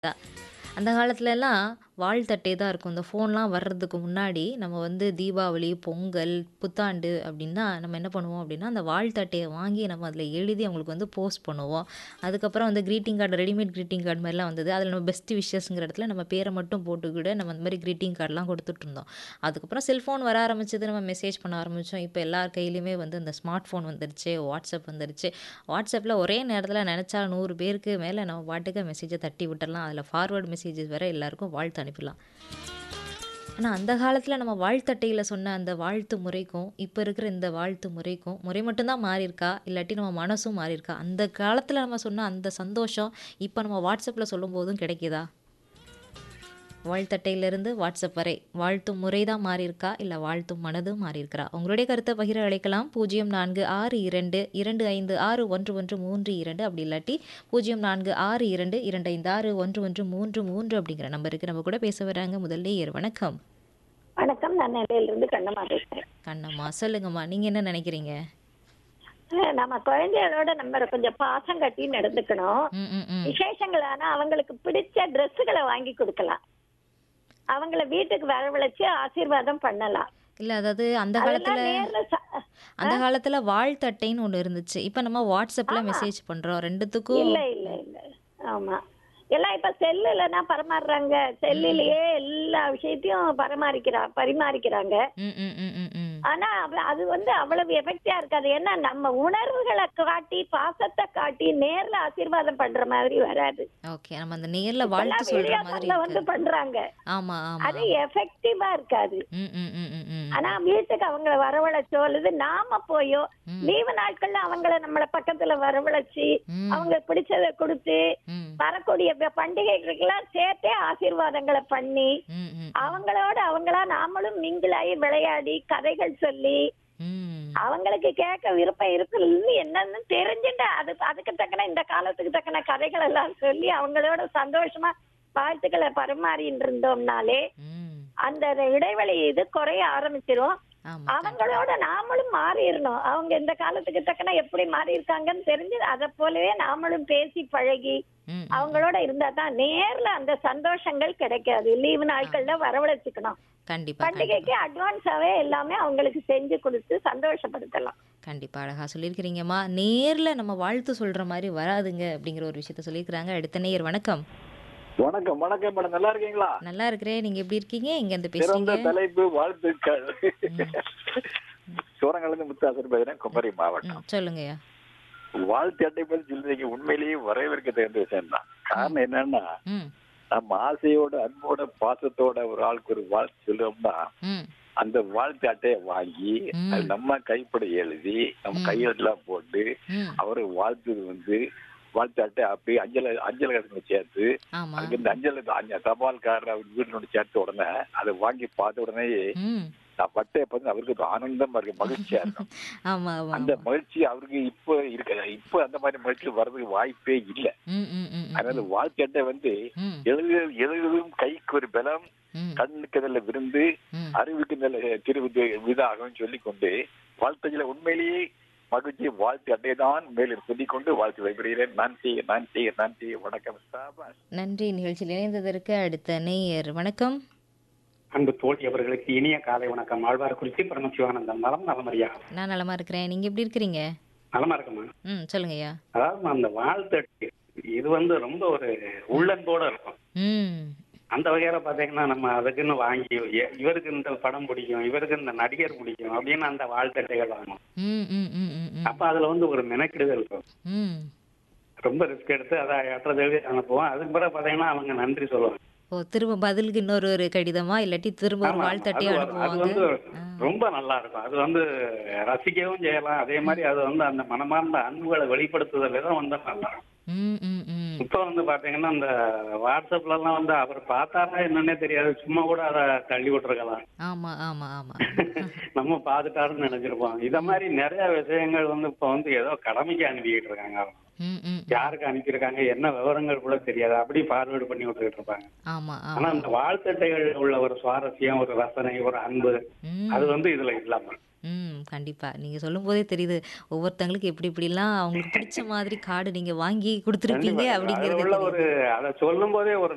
அந்த காலத்துலலாம் வாழ்த்தட்டை தான் இருக்கும். இந்த ஃபோன்லாம் வர்றதுக்கு முன்னாடி நம்ம வந்து தீபாவளி, பொங்கல், புத்தாண்டு அப்டின்னா நம்ம என்ன பண்ணுவோம் அப்டின்னா, அந்த வாழ்த்தட்டைய வாங்கி நம்ம அதில எழுதி அவங்களுக்கு வந்து போஸ்ட் பண்ணுவோம். அதுக்கப்புறம் வந்து greeting card readymade greeting card மாரிலாம் வந்தது. அதில நம்ம பெஸ்ட் விஷஸ்ங்கிற இடத்துல நம்ம பேர மட்டும் போட்டு கூட நம்ம அந்த மாரி கிரீட்டிங் கார்ட்லாம் குடுத்துட்டுருந்தோம். அதுக்கப்புறம் செல்ஃபோன் வர ஆரம்பிச்சது. நம்ம மெசேஜ் பண்ண ஆரம்பிச்சோம். இப்ப எல்லார் கையிலயுமே வந்து இந்த ஸ்மார்ட் ஃபோன் வந்துருச்சு. WhatsApp வந்துருச்சு. WhatsAppல ஒரே நேரத்தில நெனச்சா 100 பேருக்கு மேல நம்ம பாட்டுக்கு மெசேஜ தட்டி விட்டுறலாம். அதில ஃபார்வர்ட் மெசேஜஸ் வேற எல்லாருக்கும் வாழ்த்து அனுப்பிடலாம். ஆனா, அந்த காலத்தில நம்ம வாழ்த்தட்டையில சொன்ன அந்த வாழ்த்து முறைக்கும், இப்ப இருக்கிற இந்த வாழ்த்து முறைக்கும், முறை மட்டும் தான் மாறியிருக்கா? இல்லாட்டி நம்ம மனசும் மாறியிருக்கா? அந்த காலத்தில நம்ம சொன்ன அந்த சந்தோஷம், இப்ப நம்ம WhatsAppல சொல்லும்போதும் கிடைக்குதா? வாழ்த்தட்டையிலிருந்து WhatsApp வரை வாழ்த்தும் முறை தான் மாறியிருக்கா? இல்ல வாழ்த்தும் மனதும் மாறியிருக்கிறா? உங்களுடைய கருத்த பகிர அழைக்கலாம். 0462 256113 அப்படி இல்லாட்டி 0462 256113 அப்படிங்கிற நம்பருக்கு நம்ம கூட பேச வராங்க முதல் நேயர். வணக்கம். வணக்கம். நான் நெல்லையிலிருந்து கண்ணம்மா பேசுறேன். கண்ணம்மா. சொல்லுங்கம்மா. நீங்க என்ன நெனைக்கிறீங்க? அ நம்ம குழந்தைகளோட நம்ம கொஞ்சம் பாசம் கட்டி நடந்துக்கணும். ம், ம், ம். விசேஷங்கள் ஆனா அவங்களுக்கு பிடிச்ச ட்ரெஸ்ஸுகள வாங்கி குடுக்கலாம். அவங்கள வீட்டுக்கு வரவழைச்சு ஆசீர்வாதம் பண்ணலாம். இல்ல அதாவது அந்த அதெல்லாம் காலத்தில நேர்ல ச அந்த காலத்தில வாழ்த்தட்டைன்னு ஒண்ணு இருந்துச்சு. இப்ப நம்ம WhatsAppல ஆமா. மெசேஜ் பண்றோம். 2த்துக்கும் இல்ல, இல்ல, இல்ல. ஆமா. எல்லாம் இப்ப செல்லுல தான் பரிமாறுறாங்க. செல்லுலயே எல்லா விஷயத்தையும் பரிமாறிக்கிறா பரிமாறிக்கிறாங்க. ம், ம், ம், ம், ம். ஆனா அவ- அது வந்து அவ்வளவு எஃபெக்டா இருக்காது. ஏன்னா நம்ம உணர்வுகளை காட்டி பாசத்தை காட்டி நேர்ல ஆசீர்வாதம் பண்ற மாதிரி வராது. ஓகே. நம்ம அந்த நேர்ல வாழ்த்து இப்பெல்லாம் சொல்ற வீடியோ மாதிரி கால்ல வந்து இருக்காது. பண்றாங்க. ஆமா, ஆமா, அது ஆமா. எஃபெக்டிவா இருக்காது. ம், ம், ம், ம், ம். ஆனா வீட்டுக்கு அவங்கள வரவழைச்சோ அல்லது நாம போயோ ம். லீவு நாட்கள்ல அவங்கள நம்மள பக்கத்துல வரவழைச்சு ம். அவங்க பிடிச்சத கொடுத்து ம். வரக்கூடிய ப- பண்டிகைகளுக்கெல்லாம் சேர்த்தே ஆசீர்வாதங்களை பண்ணி ம், ம், அவங்களோட அவங்களா நாமளும் மிங்கிலாகி விளையாடி கதைகள் சொல்லி ம். அவங்களுக்கு கேட்க விருப்பம் இருக்குன்னு என்னன்னு தெரிஞ்சுட்டு அது அதுக்கு தக்கன இந்த காலத்துக்கு தக்கன கதைகள் எல்லாம் சொல்லி அவங்களோட சந்தோஷமா வாழ்த்துக்களை பரிமாறிட்டு இருந்தோம்னாலே ம். அந்த இடைவெளி இது குறைய ஆரம்பிச்சிரும் ஆமா. அவங்களோட நாமளும் மாறிடணும் அவங்க இந்த காலத்துக்கு தக்கன எப்படி மாறி இருக்காங்கன்னு தெரிஞ்சு அதை போலவே நாமளும் பேசி பழகி ம், ம். அவங்களோட இருந்தா தான் நேர்ல அந்த சந்தோஷங்கள் கிடைக்காது லீவு நாட்கள்ல வரவழைச்சுக்கணும் கண்டிப்பா, கண்டிப்பா. பண்டிகைக்கு அட்வான்ஸாவே எல்லாமே அவங்களுக்கு செஞ்சு கொடுத்து சந்தோஷப்படுத்தலாம் கண்டிப்பா. அழகா சொல்லியிருக்கிறீங்கம்மா. நேர்ல நம்ம வாழ்த்து சொல்ற மாரி வராதுங்க அப்படிங்கிற ஒரு விஷயத்த சொல்லியிருக்கிறாங்க. அடுத்த நேயர் வணக்கம். வணக்கம் வணக்கம் மேடம் நல்லா இருக்கீங்களா நல்லா இருக்கிறேன். நீங்க எப்படி இருக்கீங்க? எங்க இருந்து சிறந்த பேசுறீங்க? தலைப்பு வாழ்த்துக்கள் ம். சோரங்கிலிருந்து முத்தாசர் பேசுறேன் குமரி ம். மாவட்டம் சொல்லுங்கய்யா. வாழ்த்து அட்டை பத்தி சொல்றீங்க உண்மையிலேயே வரவேற்க தகுந்த விஷயம் தான் காரணம் என்னன்னா ம். நம்ம ஆசையோட அன்போட பாசத்தோட ஒரு ஆளுக்கு ஒரு வாழ்த்து சொல்லுவோம்னா ம். அந்த வாழ்த்து அட்டையை வாங்கி ம். அது நம்ம கைப்பட எழுதி நம்ம ம். கையெழுத்துலாம் போட்டு ம். அவரு வாழ்த்து வந்து வாழ்த்து அட்டை அப்படி அஞ்சல் அஞ்சல் கட்டணம் சேர்த்து ஆமா. அதுக்கு இந்த அஞ்சல் அஞ்ச- தபால்காரர் அவர் வீட்டுல கொண்டு சேர்த்த உடனே அதை வாங்கி பார்த்த உடனே ம். நான் பட்டைய பார்த்து அவருக்கு ஒரு ஆனந்தமா இருக்கு மகிழ்ச்சியா இருக்கும் ஆமா, ஆமா, அந்த ஆமா. மகிழ்ச்சி அவருக்கு இப்ப இருக்க இப்ப அந்த மாதிரி மகிழ்ச்சி வர்றதுக்கு வாய்ப்பே இல்ல ம், ம், ம், ம், அதனால ம். வாழ்க்கை வந்து ம். எழுது எழுதும் கைக்கு ஒரு பலம் ம். கண்ணுக்கு நல்ல விருந்து ம். அறிவுக்கு நல்ல திரு விதாகவும் சொல்லிக் கொண்டு வாழ்க்கையில உண்மையிலேயே மகிழ்ச்சி வாழ்த்து அட்டை தான் மேலும் சொல்லிக் கொண்டு வாழ்த்து வைக்கிறேன் நன்றி நன்றி நன்றி வணக்கம் சாபாஷ் நன்றி நிகழ்ச்சியில் இணைந்ததற்கு அடுத்த நேயர் வணக்கம் அன்பு தோழி அவர்களுக்கு இனிய காலை வணக்கம் ஆழ்வார்குறிச்சி பரமசிவானந்தம் நலம் நலமறியா நான் நலமா இருக்கிறேன் நீங்க எப்படி இருக்கிறீங்க நலமா இருக்குமா ம் சொல்லுங்கய்யா அதாவது அந்த வாழ்த்தட்டு இது வந்து ரொம்ப ஒரு உள்ளன்போட இருக்கும் ம் அந்த வகையில பாத்தீங்கன்னா நம்ம அதுக்குன்னு வாங்கி எ- இவருக்கு இந்த படம் பிடிக்கும் இவருக்கு இந்த நடிகர் பிடிக்கும் அப்படின்னு அந்த வாழ்த்தட்டைகள் வாங்கணும் ம் ம் ம் ம் ம் அப்ப அதுல வந்து ஒரு மெனக்கிடுதல் இருக்கும் ம் ரொம்ப ரிஸ்க் எடுத்து அதை அட்ரஸ் எழுதி அனுப்புவோம் அதுக்கு பிறகு பாத்தீங்கன்னா அவங்க நன்றி சொல்லுவாங்க ஓ திரும்ப பதிலுக்கு இன்னொரு ஒரு கடிதமா இல்லாட்டி திரும்ப ஒரு ஆமா, ஆமா. வாழ்த்தட்டையும் அது அது அனுப்புவாங்க வந்து ஆ. ரொம்ப நல்லா இருக்கும் அது வந்து ரசிக்கவும் செய்யலாம் அதே மாதிரி அது வந்து அந்த மனமார்ந்த அன்புகளை வெளிப்படுத்துதல் விதம் வந்து நல்லா இருக்கும் ம் ம் ம் இப்ப வந்து பாத்தீங்கன்னா இந்த வாட்ஸ்அப்ல எல்லாம் வந்து அவர் பார்த்தாரா என்னன்னே தெரியாது சும்மா கூட அதை தள்ளி விட்டுருக்கலாம் ஆமா ஆமா ஆமா நம்ம பார்த்துட்டாருன்னு நினைச்சிருப்போம் இத மாதிரி நிறைய விஷயங்கள் வந்து இப்ப வந்து ஏதோ கடமைக்கு அனுப்பிக்கிட்டு இருக்காங்க அவங்க. ம் ம் யாருக்கு அனுப்பியிருக்காங்க என்ன விவரங்கள் கூட தெரியாது அப்படி ஃபார்வேர்டு பண்ணி விட்டுக்கிட்டு இருப்பாங்க ஆமா ஆனா ஆமா அந்த வாழ்த்தட்டைகள் உள்ள ஒரு சுவாரஸ்யம் ஒரு ரசனை ஒரு அன்பு ம் அது வந்து இதுல இல்லாம ம் கண்டிப்பா நீங்க சொல்லும் போதே தெரியுது ஒவ்வொருத்தங்களுக்கு எப்படி எப்படிலாம் அவங்களுக்கு பிடிச்ச மாதிரி கார்டு நீங்க வாங்கி கொடுத்துருப்பீங்க கண்டிப்பா. அதுல அப்படிங்கிறது உள்ள தெரியுது ஒரு அதை சொல்லும் போதே ஒரு